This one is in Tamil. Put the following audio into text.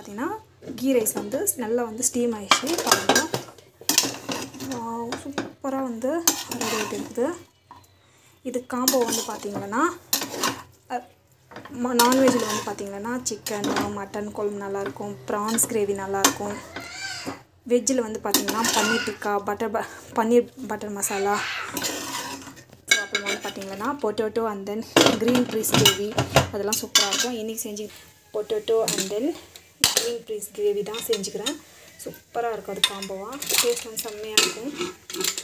பார்த்தீங்கன்னா கீ ரைஸ் வந்து நல்லா வந்து ஸ்டீம் ஆயிடுச்சு பாருங்கள் சூப்பராக வந்து ரெடி ஆகிட்டு இருக்குது இது காம்போ வந்து பார்த்திங்கன்னா நான்வெஜ்ஜில் வந்து பார்த்திங்கன்னா சிக்கன் மட்டன் குழம்பு நல்லாயிருக்கும் ப்ரான்ஸ் கிரேவி நல்லாயிருக்கும் வெஜ்ஜில் வந்து பார்த்திங்கன்னா பன்னீர் டிக்கா பட்டர் ப பன்னீர் பட்டர் மசாலா ஸோ அப்புறம் வந்து பார்த்திங்கன்னா potato and then green peas gravy அதெல்லாம் சூப்பராக இருக்கும் இன்றைக்கி செஞ்சு potato and then green peas gravy தான் செஞ்சுக்கிறேன் சூப்பராக இருக்கும் அது காம்போவாக டேஸ்ட் வந்து செம்மையாக இருக்கும்